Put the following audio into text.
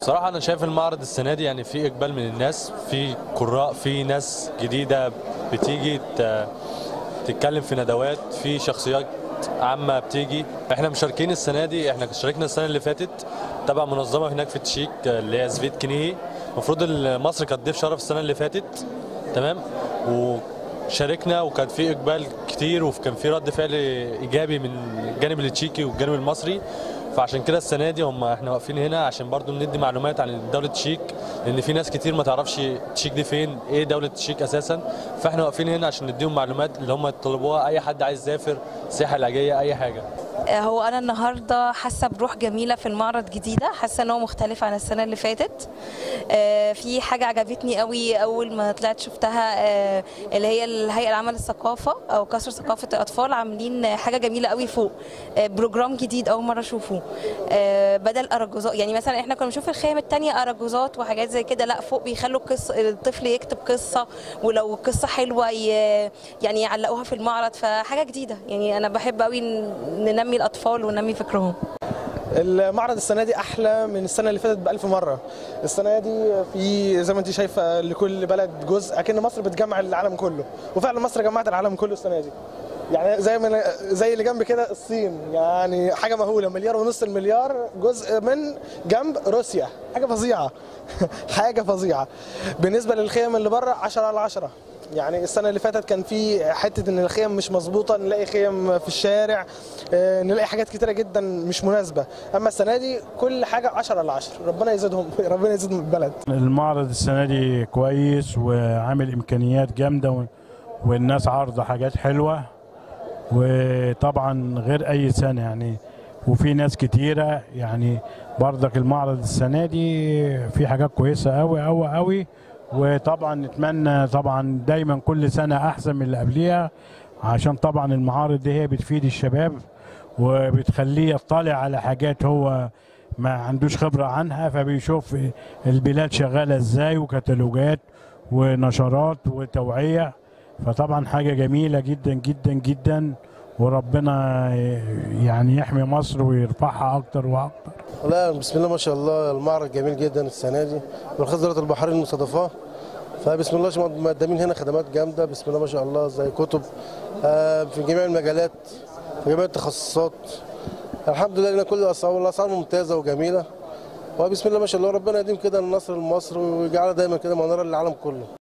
بصراحة أنا شايف المعرض السنة دي يعني في إقبال من الناس في قراء في ناس جديدة بتيجي ت- تتكلم في ندوات في شخصيات عامة بتيجي احنا مشاركين السنة دي احنا شاركنا السنة اللي فاتت تبع منظمة هناك في التشيك اللي هي سفيت كنيهي المفروض مصر كانت ضيف شرف السنة اللي فاتت تمام وشاركنا وكان في اقبال كتير وكان في رد فعل ايجابي من الجانب التشيكي والجانب المصري فعشان كده السنه دي هم احنا واقفين هنا عشان برضو ندي معلومات عن دوله تشيك لان في ناس كتير ما تعرفش تشيك دي فين ايه دوله تشيك اساسا فاحنا واقفين هنا عشان نديهم معلومات اللي هم يطلبوها اي حد عايز يسافر سياحه علاجيه اي حاجه هو انا النهارده حاسه بروح جميله في المعرض جديده حاسه ان هو مختلف عن السنه اللي فاتت آه، في حاجه عجبتني قوي اول ما طلعت شفتها آه، اللي هي الهيئه العامه للثقافه او كسر ثقافه الاطفال عاملين حاجه جميله قوي فوق آه، بروجرام جديد اول مره اشوفه آه، بدل اراجوزات يعني مثلا احنا كنا بنشوف الخيام التانية اراجوزات وحاجات زي كده لا فوق بيخلوا قص الطفل يكتب قصه ولو قصه حلوه ي- يعني يعلقوها في المعرض فحاجه جديده يعني انا بحب قوي ننمي الاطفال وننمي فكرهم المعرض السنه دي احلى من السنه اللي فاتت بألف مره السنه دي في زي ما انت شايفه لكل بلد جزء اكن مصر بتجمع العالم كله وفعلا مصر جمعت العالم كله السنه دي يعني زي ما زي اللي جنب كده الصين يعني حاجه مهوله مليار ونص المليار جزء من جنب روسيا حاجه فظيعه حاجه فظيعه بالنسبه للخيم اللي بره 10 على 10 يعني السنه اللي فاتت كان في حته ان الخيم مش مظبوطه نلاقي خيم في الشارع آه، نلاقي حاجات كتيره جدا مش مناسبه اما السنه دي كل حاجه 10 على 10 ربنا يزيدهم ربنا يزيدهم البلد المعرض السنة دي كويس وعامل إمكانيات جامدة و- والناس عارضة حاجات حلوة وطبعا غير أي سنة يعني وفي ناس كتيرة يعني برضك المعرض السنة دي في حاجات كويسة أوي أوي أوي وطبعا نتمنى طبعا دايما كل سنة أحسن من اللي قبليها عشان طبعا المعارض دي هي بتفيد الشباب وبتخليه يطلع على حاجات هو ما عندوش خبرة عنها فبيشوف البلاد شغالة ازاي وكتالوجات ونشرات وتوعية فطبعا حاجة جميلة جدا جدا جدا وربنا يعني يحمي مصر ويرفعها أكتر وأكتر لا بسم الله ما شاء الله المعرض جميل جدا السنه دي مركز دولة البحرين مستضافاه فبسم الله شاء- مقدمين هنا خدمات جامده بسم الله ما شاء الله زي كتب آه، في جميع المجالات في جميع التخصصات الحمد لله لنا كل الاسعار الاسعار ممتازه وجميله وبسم الله ما شاء الله ربنا يديم كده النصر لمصر ويجعلها دايما كده مناره للعالم كله